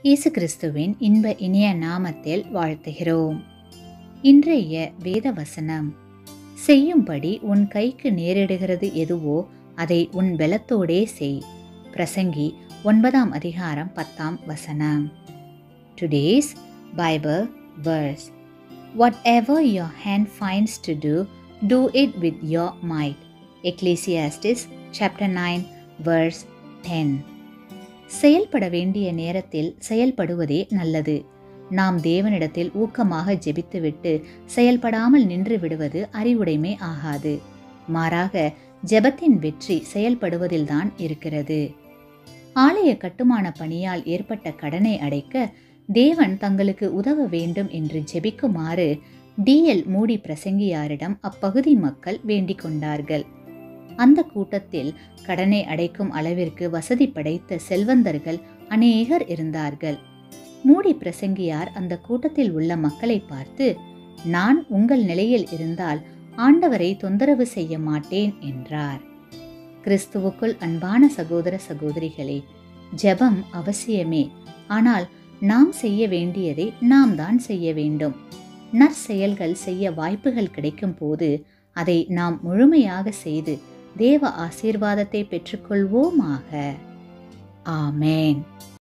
இயேசு கிறிஸ்துவின் இன்ப இனிய நாமத்தில் வாழ்த்துகிறோம் இன்றைய வேத வசனம் செய்யும்படி உன் கைக்கு நேரிடுகிறது எதுவோ அதை உன் பலத்தோடே செய் பிரசங்கி ஒன்பதாம் அதிகாரம் பத்தாம் வசனம் today's Bible verse whatever your hand finds to do do it with your might ecclesiastes chapter 9 verse 10 செயல்பட வேண்டிய நேரத்தில் செயல்படுவதே நல்லது நாம் தேவனிடத்தில் ஊக்கமாக ஜெபித்துவிட்டு செயல்படாமல் நின்று விடுவது அறிவுடைமை ஆகாது மாறாக ஜெபத்தின் வெற்றி செயல்படுவதில்தான் இருக்கிறது ஆலய கட்டுமான பணியால் ஏற்பட்ட கடனை அடைக்க தேவன் தங்களுக்கு உதவ வேண்டும் என்று ஜெபிக்குமாறு டிஎல் மூடி பிரசங்கியாரிடம் அப்பகுதி மக்கள் வேண்டிக் கொண்டார்கள் அந்த கூட்டத்தில் கடனை அடைக்கும் அளவிற்கு வசதி படைத்த செல்வந்தர்கள் அநேகர் இருந்தார்கள் மூடி பிரசங்கியார் அந்த கூட்டத்தில் உள்ள மக்களை பார்த்து நான் உங்கள் நிலையில் இருந்தால் ஆண்டவரை தொந்தரவு செய்ய மாட்டேன் என்றார் கிறிஸ்துவுக்குள் அன்பான சகோதர சகோதரிகளே ஜெபம் அவசியமே ஆனால் நாம் செய்ய வேண்டியதை நாம் தான் செய்ய வேண்டும் நற்செயல்கள் செய்ய வாய்ப்புகள் கிடைக்கும் போது அதை நாம் முழுமையாக செய்து தேவ ஆசீர்வாதத்தை பெற்றுக்கொள்வோமாக ஆமேன்